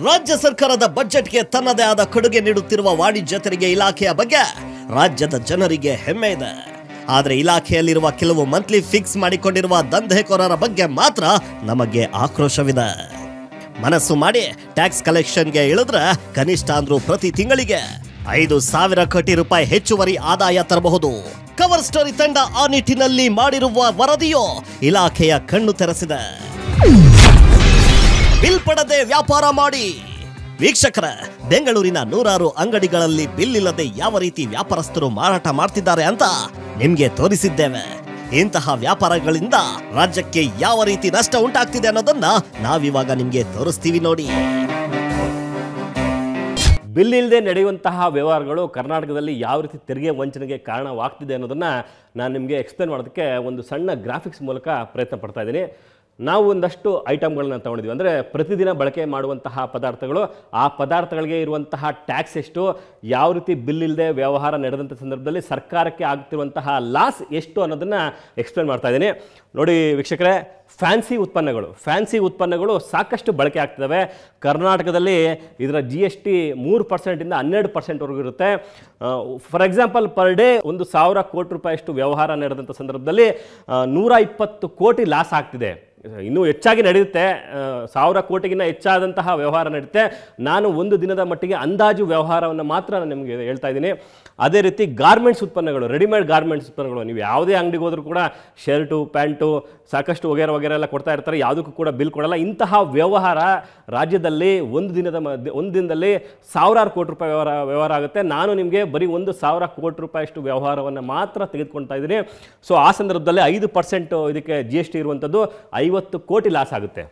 ರಾಜ್ಯ ಸರ್ಕಾರದ ಬಜೆಟ್ಗೆ ತನ್ನದೇ ಆದ ಕೊಡುಗೆ ನೀಡುತ್ತಿರುವ ವಾಣಿಜ್ಯ ತೆರಿಗೆ ಇಲಾಖೆಯ ಬಗ್ಗೆ ರಾಜ್ಯದ ಜನರಿಗೆ ಹೆಮ್ಮೆ ಇದೆ ಆದರೆ ಇಲಾಖೆಯಲ್ಲಿರುವ ಕೆಲವು ಮಂತ್ಲಿ ಫಿಕ್ಸ್ ಮಾಡಿಕೊಂಡಿರುವ ದಂಧೆಕೋರರ ಬಗ್ಗೆ ಮಾತ್ರ ನಮಗೆ ಆಕ್ರೋಶವಿದೆ ಮನಸ್ಸು ಮಾಡಿ ಟ್ಯಾಕ್ಸ್ ಕಲೆಕ್ಷನ್ಗೆ ಇಳಿದ್ರೆ ಕನಿಷ್ಠ ಅಂದ್ರೂ ಪ್ರತಿ ತಿಂಗಳಿಗೆ ಐದು ಸಾವಿರ ಕೋಟಿ ರೂಪಾಯಿ ಹೆಚ್ಚುವರಿ ಆದಾಯ ತರಬಹುದು ಕವರ್ ಸ್ಟೋರಿ ತಂಡ ಆ ನಿಟ್ಟಿನಲ್ಲಿ ಮಾಡಿರುವ ವರದಿಯು ಇಲಾಖೆಯ ಕಣ್ಣು ತೆರೆಸಿದೆ ಬಿಲ್ ಪಡದೆ ವ್ಯಾಪಾರ ಮಾಡಿ ವೀಕ್ಷಕರ ಬೆಂಗಳೂರಿನ ನೂರಾರು ಅಂಗಡಿಗಳಲ್ಲಿ ಬಿಲ್ ಇಲ್ಲದೆ ಯಾವ ರೀತಿ ವ್ಯಾಪಾರಸ್ಥರು ಮಾರಾಟ ಮಾಡ್ತಿದ್ದಾರೆ ಅಂತ ನಿಮ್ಗೆ ತೋರಿಸಿದ್ದೇವೆ ಇಂತಹ ವ್ಯಾಪಾರಗಳಿಂದ ರಾಜ್ಯಕ್ಕೆ ಯಾವ ರೀತಿ ನಷ್ಟ ಉಂಟಾಗ್ತಿದೆ ಅನ್ನೋದನ್ನ ನಾವಿವಾಗ ನಿಮ್ಗೆ ತೋರಿಸ್ತೀವಿ ನೋಡಿ ಬಿಲ್ ಇಲ್ಲದೆ ನಡೆಯುವಂತಹ ವ್ಯವಹಾರಗಳು ಕರ್ನಾಟಕದಲ್ಲಿ ಯಾವ ರೀತಿ ತೆರಿಗೆ ವಂಚನೆಗೆ ಕಾರಣವಾಗ್ತಿದೆ ಅನ್ನೋದನ್ನು ನಾನು ನಿಮಗೆ ಎಕ್ಸ್ಪ್ಲೇನ್ ಮಾಡೋದಕ್ಕೆ ಒಂದು ಸಣ್ಣ ಗ್ರಾಫಿಕ್ಸ್ ಮೂಲಕ ಪ್ರಯತ್ನ ಪಡ್ತಾ ಇದ್ದೀನಿ ನಾವು ಒಂದಷ್ಟು ಐಟಮ್ಗಳನ್ನ ತಗೊಂಡಿದ್ವಿ ಅಂದರೆ ಪ್ರತಿದಿನ ಬಳಕೆ ಮಾಡುವಂತಹ ಪದಾರ್ಥಗಳು ಆ ಪದಾರ್ಥಗಳಿಗೆ ಇರುವಂತಹ ಟ್ಯಾಕ್ಸ್ ಎಷ್ಟು ಯಾವ ರೀತಿ ಬಿಲ್ ಇಲ್ಲದೆ ವ್ಯವಹಾರ ನಡೆದಂಥ ಸಂದರ್ಭದಲ್ಲಿ ಸರ್ಕಾರಕ್ಕೆ ಆಗ್ತಿರುವಂತಹ ಲಾಸ್ ಎಷ್ಟು ಅನ್ನೋದನ್ನು ಎಕ್ಸ್ಪ್ಲೇನ್ ಮಾಡ್ತಾ ಇದ್ದೀನಿ ನೋಡಿ ವೀಕ್ಷಕರೇ ಫ್ಯಾನ್ಸಿ ಉತ್ಪನ್ನಗಳು ಫ್ಯಾನ್ಸಿ ಉತ್ಪನ್ನಗಳು ಸಾಕಷ್ಟು ಬಳಕೆ ಆಗ್ತಿದ್ದಾವೆ ಕರ್ನಾಟಕದಲ್ಲಿ ಇದರ ಜಿ ಎಸ್ ಟಿ ಮೂರು ಪರ್ಸೆಂಟಿಂದ ಹನ್ನೆರಡು ಪರ್ಸೆಂಟ್ವರೆಗೂ ಇರುತ್ತೆ ಫಾರ್ ಎಕ್ಸಾಂಪಲ್ ಪರ್ ಡೇ ಒಂದು ಸಾವಿರ ಕೋಟಿ ರೂಪಾಯಿಯಷ್ಟು ವ್ಯವಹಾರ ನಡೆದಂಥ ಸಂದರ್ಭದಲ್ಲಿ ಆ, ನೂರ ಇಪ್ಪತ್ತು ಕೋಟಿ ಲಾಸ್ ಆಗ್ತಿದೆ ಇನ್ನೂ ಹೆಚ್ಚಾಗಿ ನಡೆಯುತ್ತೆ ಆ, ಸಾವಿರ ಕೋಟಿಗಿಂತ ಹೆಚ್ಚಾದಂತಹ ವ್ಯವಹಾರ ನಡೆಯುತ್ತೆ ನಾನು ಒಂದು ದಿನದ ಮಟ್ಟಿಗೆ ಅಂದಾಜು ವ್ಯವಹಾರವನ್ನು ಮಾತ್ರ ನಾನು ನಿಮಗೆ ಹೇಳ್ತಾ ಇದ್ದೀನಿ ಅದೇ ರೀತಿ ಗಾರ್ಮೆಂಟ್ಸ್ ಉತ್ಪನ್ನಗಳು ರೆಡಿಮೇಡ್ ಗಾರ್ಮೆಂಟ್ಸ್ ಉತ್ಪನ್ನಗಳು ನೀವು ಯಾವುದೇ ಅಂಗಡಿಗೆ ಹೋದ್ರೂ ಕೂಡ ಶರ್ಟು ಪ್ಯಾಂಟು ಸಾಕಷ್ಟು ವಗೇರ ವಗೇರ ಎಲ್ಲ ಕೊಡ್ತಾ ಇರ್ತಾರೆ ಯಾವುದಕ್ಕೂ ಕೂಡ ಬಿಲ್ ಕೊಡಲ್ಲ ಇಂತಹ ವ್ಯವಹಾರ ರಾಜ್ಯದಲ್ಲಿ ಒಂದು ದಿನದ ಮಧ್ಯೆ ಒಂದು ದಿನದಲ್ಲಿ ಸಾವಿರಾರು ಕೋಟಿ ರೂಪಾಯಿ ವ್ಯವಹಾರ ವ್ಯವಹಾರ ಆಗುತ್ತೆ ನಾನು ನಿಮಗೆ ಬರೀ ಒಂದು ಸಾವಿರ ಕೋಟಿ ರೂಪಾಯಿಯಷ್ಟು ವ್ಯವಹಾರವನ್ನು ಮಾತ್ರ ತೆಗೆದುಕೊಳ್ತಾ ಇದ್ದೀನಿ ಸೊ ಆ ಸಂದರ್ಭದಲ್ಲಿ ಐದು ಪರ್ಸೆಂಟ್ ಇದಕ್ಕೆ ಜಿ ಎಸ್ ಟಿ ಇರುವಂಥದ್ದು ಐವತ್ತು ಕೋಟಿ ಲಾಸ್ ಆಗುತ್ತೆ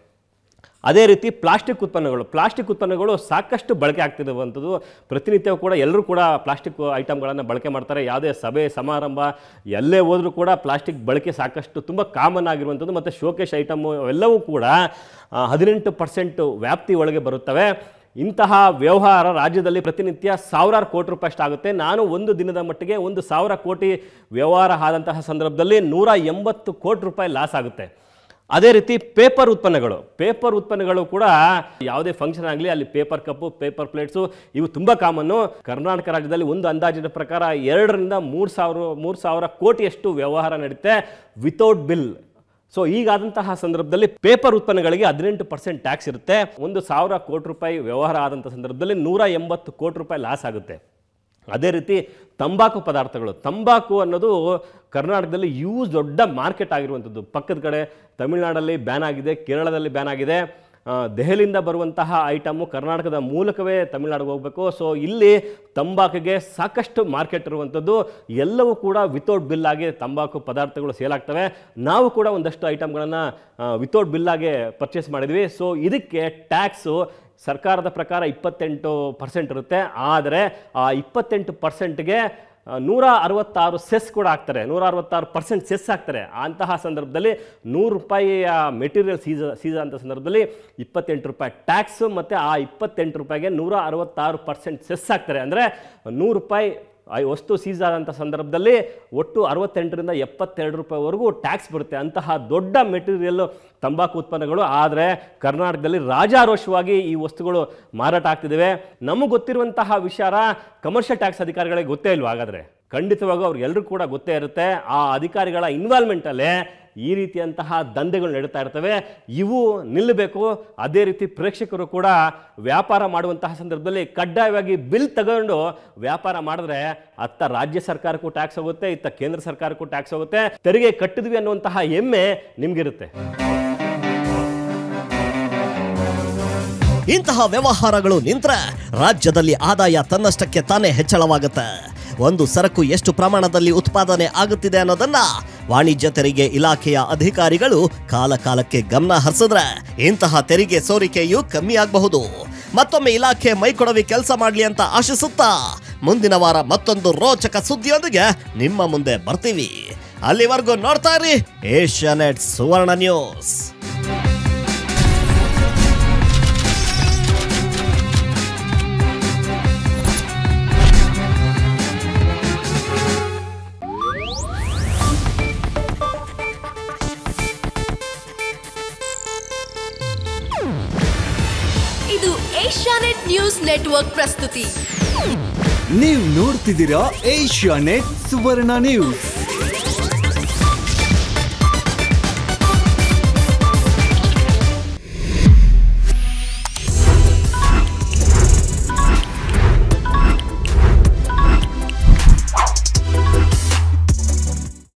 ಅದೇ ರೀತಿ ಪ್ಲಾಸ್ಟಿಕ್ ಉತ್ಪನ್ನಗಳು ಪ್ಲಾಸ್ಟಿಕ್ ಉತ್ಪನ್ನಗಳು ಸಾಕಷ್ಟು ಬಳಕೆ ಆಗ್ತಿರುವಂಥದ್ದು ಪ್ರತಿನಿತ್ಯವೂ ಕೂಡ ಎಲ್ಲರೂ ಕೂಡ ಪ್ಲಾಸ್ಟಿಕ್ ಐಟಮ್ಗಳನ್ನು ಬಳಕೆ ಮಾಡ್ತಾರೆ ಯಾವುದೇ ಸಭೆ ಸಮಾರಂಭ ಎಲ್ಲೇ ಹೋದರೂ ಕೂಡ ಪ್ಲಾಸ್ಟಿಕ್ ಬಳಕೆ ಸಾಕಷ್ಟು ತುಂಬ ಕಾಮನ್ ಆಗಿರುವಂಥದ್ದು ಮತ್ತು ಶೋಕೇಶ್ ಐಟಮು ಅವೆಲ್ಲವೂ ಕೂಡ ಆ, ಹದಿನೆಂಟು ಪರ್ಸೆಂಟು ವ್ಯಾಪ್ತಿ ಒಳಗೆ ಬರುತ್ತವೆ ಇಂತಹ ವ್ಯವಹಾರ ರಾಜ್ಯದಲ್ಲಿ ಪ್ರತಿನಿತ್ಯ ಸಾವಿರಾರು ಕೋಟಿ ರೂಪಾಯಿ ಅಷ್ಟಾಗುತ್ತೆ ನಾನು ಒಂದು ದಿನದ ಮಟ್ಟಿಗೆ ಒಂದು ಸಾವಿರ ಕೋಟಿ ವ್ಯವಹಾರ ಆದಂತಹ ಸಂದರ್ಭದಲ್ಲಿ ನೂರ ಎಂಬತ್ತು ಕೋಟಿ ರೂಪಾಯಿ ಲಾಸ್ ಆಗುತ್ತೆ ಅದೇ ರೀತಿ ಪೇಪರ್ ಉತ್ಪನ್ನಗಳು ಪೇಪರ್ ಉತ್ಪನ್ನಗಳು ಕೂಡ ಯಾವುದೇ ಫಂಕ್ಷನ್ ಆಗಲಿ ಅಲ್ಲಿ ಪೇಪರ್ ಕಪ್ಪು ಪೇಪರ್ ಪ್ಲೇಟ್ಸು ಇವು ತುಂಬ ಕಾಮನ್ನು ಕರ್ನಾಟಕ ರಾಜ್ಯದಲ್ಲಿ ಒಂದು ಅಂದಾಜಿನ ಪ್ರಕಾರ ಎರಡರಿಂದ ಮೂರು ಸಾವಿರ ಮೂರು ಸಾವಿರ ಕೋಟಿಯಷ್ಟು ವ್ಯವಹಾರ ನಡೆಯುತ್ತೆ ವಿತೌಟ್ ಬಿಲ್ ಸೊ ಈಗಾದಂತಹ ಸಂದರ್ಭದಲ್ಲಿ ಪೇಪರ್ ಉತ್ಪನ್ನಗಳಿಗೆ ಹದಿನೆಂಟು ಪರ್ಸೆಂಟ್ ಟ್ಯಾಕ್ಸ್ ಇರುತ್ತೆ ಒಂದು ಸಾವಿರ ಕೋಟಿ ರೂಪಾಯಿ ವ್ಯವಹಾರ ಆದಂಥ ಸಂದರ್ಭದಲ್ಲಿ ನೂರ ಎಂಬತ್ತು ಕೋಟಿ ರೂಪಾಯಿ ಲಾಸ್ ಆಗುತ್ತೆ ಅದೇ ರೀತಿ ತಂಬಾಕು ಪದಾರ್ಥಗಳು ತಂಬಾಕು ಅನ್ನೋದು ಕರ್ನಾಟಕದಲ್ಲಿ ಯೂಸ್ ದೊಡ್ಡ ಮಾರ್ಕೆಟ್ ಆಗಿರುವಂಥದ್ದು ಪಕ್ಕದ ಕಡೆ ತಮಿಳುನಾಡಲ್ಲಿ ಬ್ಯಾನ್ ಆಗಿದೆ ಕೇರಳದಲ್ಲಿ ಬ್ಯಾನ್ ಆಗಿದೆ ಆ, ದೆಹಲಿಯಿಂದ ಬರುವಂತಹ ಐಟಮು ಕರ್ನಾಟಕದ ಮೂಲಕವೇ ತಮಿಳುನಾಡಿಗೆ ಹೋಗಬೇಕು ಸೊ ಇಲ್ಲಿ ತಂಬಾಕಿಗೆ ಸಾಕಷ್ಟು ಮಾರ್ಕೆಟ್ ಇರುವಂಥದ್ದು ಎಲ್ಲವೂ ಕೂಡ ವಿತೌಟ್ ಬಿಲ್ ಆಗಿ ತಂಬಾಕು ಪದಾರ್ಥಗಳು ಸೇಲ್ ಆಗ್ತವೆ ನಾವು ಕೂಡ ಒಂದಷ್ಟು ಐಟಮ್ಗಳನ್ನು ವಿತೌಟ್ ಬಿಲ್ ಆಗಿ ಪರ್ಚೇಸ್ ಮಾಡಿದ್ವಿ ಸೊ ಇದಕ್ಕೆ ಟ್ಯಾಕ್ಸು ಸರ್ಕಾರದ ಪ್ರಕಾರ ಇಪ್ಪತ್ತೆಂಟು ಪರ್ಸೆಂಟ್ ಇರುತ್ತೆ ಆದರೆ ಆ ಇಪ್ಪತ್ತೆಂಟು ಪರ್ಸೆಂಟ್ಗೆ ನೂರ ಅರವತ್ತಾರು ಸೆಸ್ ಕೂಡ ಹಾಕ್ತಾರೆ ನೂರ ಅರವತ್ತಾರು ಪರ್ಸೆಂಟ್ ಸೆಸ್ ಹಾಕ್ತಾರೆ ಅಂತಹ ಸಂದರ್ಭದಲ್ಲಿ ನೂರು ರೂಪಾಯಿಯ ಮೆಟೀರಿಯಲ್ ಸೀಸ ಸೀಸ ಅಂತ ಸಂದರ್ಭದಲ್ಲಿ ಇಪ್ಪತ್ತೆಂಟು ರೂಪಾಯಿ ಟ್ಯಾಕ್ಸು ಮತ್ತು ಆ ಇಪ್ಪತ್ತೆಂಟು ರೂಪಾಯಿಗೆ ನೂರ ಅರವತ್ತಾರು ಪರ್ಸೆಂಟ್ ಸೆಸ್ ಹಾಕ್ತಾರೆ ಅಂದರೆ ನೂರು ರೂಪಾಯಿ ಆ ವಸ್ತು ಸೀಸ್ ಆದಂಥ ಸಂದರ್ಭದಲ್ಲಿ ಒಟ್ಟು ಅರವತ್ತೆಂಟರಿಂದ ಎಪ್ಪತ್ತೆರಡು ರೂಪಾಯಿವರೆಗೂ ಟ್ಯಾಕ್ಸ್ ಬರುತ್ತೆ ಅಂತಹ ದೊಡ್ಡ ಮೆಟೀರಿಯಲ್ ತಂಬಾಕು ಉತ್ಪನ್ನಗಳು ಆದರೆ ಕರ್ನಾಟಕದಲ್ಲಿ ರಾಜಾರೋಷವಾಗಿ ಈ ವಸ್ತುಗಳು ಮಾರಾಟ ಆಗ್ತಿದ್ದಾವೆ ನಮಗೆ ಗೊತ್ತಿರುವಂತಹ ವಿಚಾರ ಕಮರ್ಷಿಯಲ್ ಟ್ಯಾಕ್ಸ್ ಅಧಿಕಾರಿಗಳಿಗೆ ಗೊತ್ತೇ ಇಲ್ವಾ ಹಾಗಾದರೆ ಖಂಡಿತವಾಗೂ ಅವ್ರಿಗೆಲ್ಲರೂ ಕೂಡ ಗೊತ್ತೇ ಇರುತ್ತೆ ಆ ಅಧಿಕಾರಿಗಳ ಇನ್ವಾಲ್ವ್ಮೆಂಟಲ್ಲೇ ಈ ರೀತಿಯಂತಹ ದಂಧೆಗಳು ನಡೀತಾ ಇರ್ತವೆ ಇವು ನಿಲ್ಲಬೇಕು ಅದೇ ರೀತಿ ಪ್ರೇಕ್ಷಕರು ಕೂಡ ವ್ಯಾಪಾರ ಮಾಡುವಂತಹ ಸಂದರ್ಭದಲ್ಲಿ ಕಡ್ಡಾಯವಾಗಿ ಬಿಲ್ ತಗೊಂಡು ವ್ಯಾಪಾರ ಮಾಡಿದ್ರೆ ಅತ್ತ ರಾಜ್ಯ ಸರ್ಕಾರಕ್ಕೂ ಟ್ಯಾಕ್ಸ್ ಹೋಗುತ್ತೆ ಇತ್ತ ಕೇಂದ್ರ ಸರ್ಕಾರಕ್ಕೂ ಟ್ಯಾಕ್ಸ್ ಹೋಗುತ್ತೆ ತೆರಿಗೆ ಕಟ್ಟಿದ್ವಿ ಅನ್ನುವಂತಹ ಹೆಮ್ಮೆ ನಿಮ್ಗಿರುತ್ತೆ ಇಂತಹ ವ್ಯವಹಾರಗಳು ನಿಂತ್ರೆ ರಾಜ್ಯದಲ್ಲಿ ಆದಾಯ ತನ್ನಷ್ಟಕ್ಕೆ ತಾನೇ ಹೆಚ್ಚಳವಾಗುತ್ತೆ ಒಂದು ಸರಕು ಎಷ್ಟು ಪ್ರಮಾಣದಲ್ಲಿ ಉತ್ಪಾದನೆ ಆಗುತ್ತಿದೆ ಅನ್ನೋದನ್ನ ವಾಣಿಜ್ಯ ತೆರಿಗೆ ಇಲಾಖೆಯ ಅಧಿಕಾರಿಗಳು ಕಾಲ ಕಾಲಕ್ಕೆ ಗಮನ ಹರಿಸಿದ್ರೆ ಇಂತಹ ತೆರಿಗೆ ಸೋರಿಕೆಯು ಕಮ್ಮಿ ಆಗಬಹುದು ಮತ್ತೊಮ್ಮೆ ಇಲಾಖೆ ಮೈಕೊಡವಿ ಕೆಲಸ ಮಾಡ್ಲಿ ಅಂತ ಆಶಿಸುತ್ತಾ ಮುಂದಿನ ವಾರ ಮತ್ತೊಂದು ರೋಚಕ ಸುದ್ದಿಯೊಂದಿಗೆ ನಿಮ್ಮ ಮುಂದೆ ಬರ್ತೀವಿ ಅಲ್ಲಿವರೆಗೂ ನೋಡ್ತಾ ಇರಿ ಏಷ್ಯಾನೆಟ್ ಸುವರ್ಣ ನ್ಯೂಸ್ ಇದು ಏಷ್ಯಾನೆಟ್ ನ್ಯೂಸ್ ನೆಟ್ವರ್ಕ್ ಪ್ರಸ್ತುತಿ ನೀವು ನೋಡ್ತಿದ್ದೀರಾ ಏಷ್ಯಾ ನೆಟ್ ಸುವರ್ಣ ನ್ಯೂಸ್